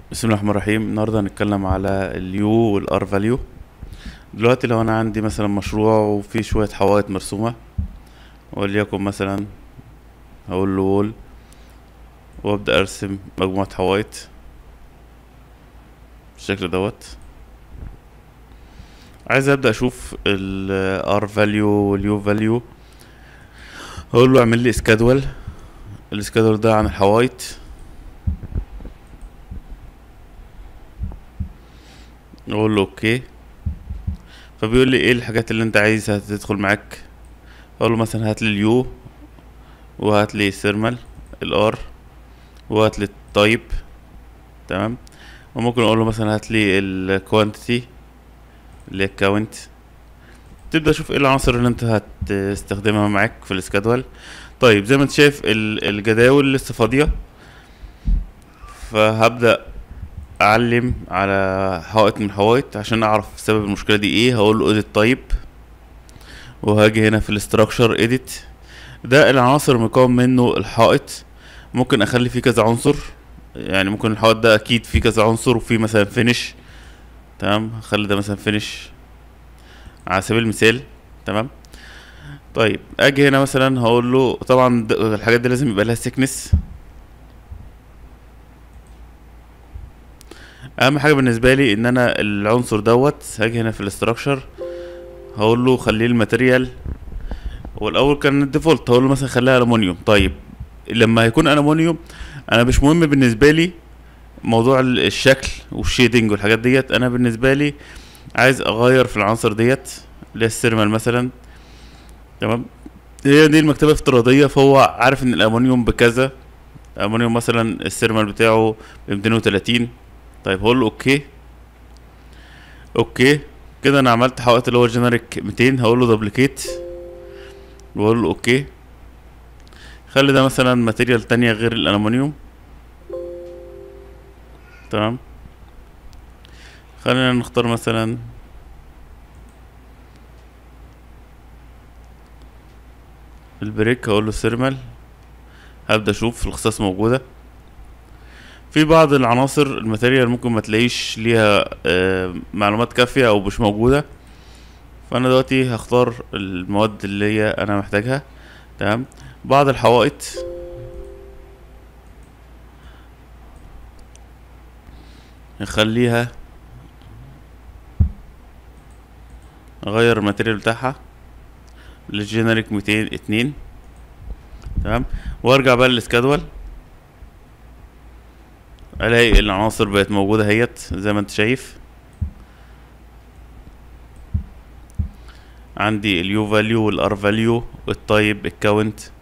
بسم الله الرحمن الرحيم النهارده هنتكلم على اليو والار فاليو دلوقتي لو انا عندي مثلا مشروع وفيه شويه حوائط مرسومه وليكن مثلا هقول له وول وابدا ارسم مجموعه حوائط بالشكل دوت عايز ابدا اشوف الار فاليو واليو فاليو هقول له اعمل لي اسكادول الاسكادول ده عن الحوايط اقول له اوكي فبيقول لي ايه الحاجات اللي انت عايزها تدخل معاك اقول له مثلا هات لي اليو وهات لي الثيرمال الار وهات لي التايب تمام وممكن اقول له مثلا هات لي الكوانتيتي اللي هي الكاونت تبدا تشوف ايه العناصر اللي انت هتستخدمها معاك في السكادول طيب زي ما انت شايف ال- الجداول لسه فاضيه فهبدا اعلم على حائط من الحوائط عشان اعرف سبب المشكله دي ايه هقول له edit type وهاجي هنا في الاستراكشر edit ده العناصر المكون منه الحائط ممكن اخلي فيه كذا عنصر يعني ممكن الحائط ده اكيد فيه كذا عنصر وفيه مثلا فينش تمام هخلي ده مثلا فينش على سبيل المثال تمام طيب اجي هنا مثلا هقول له طبعا د- الحاجات دي لازم يبقى لها سيكنس اهم حاجه بالنسبه لي ان انا العنصر دوت هاجي هنا في الاستراكشر هقول له خليه الماتيريال هو الاول كان الديفولت هقول له مثلا خليها الومنيوم طيب لما هيكون الومنيوم انا مش مهم بالنسبه لي موضوع ال- الشكل والشيدنج والحاجات ديت انا بالنسبه لي عايز اغير في العناصر ديت اللي هي السيرمال مثلا تمام هي دي المكتبه افتراضيه فهو عارف ان الالومنيوم بكذا الالومنيوم مثلا السيرمال بتاعه ب 230 طيب هقول له اوكي اوكي كده انا عملت حوائط اللي هو الجينيريك 200 هقول له دوبليكيت واقول له اوكي خلي ده مثلا ماتيريال تانية غير الالومنيوم تمام خلينا نختار مثلا البريك هقول له سيرمال هبدأ اشوف الخصائص موجودة في بعض العناصر الماتيريال ممكن ما تلاقيش ليها آه، معلومات كافية او مش موجودة فانا دلوقتي هختار المواد اللي هي انا محتاجها تمام بعض الحوائط نخليها اغير الماتيريال بتاعها للجينيريك 202 تمام وارجع بقى للسكادول الاقي العناصر بقت موجودة اهيت زي ما انت شايف عندي اليو فاليو والار فاليو التايب الكاونت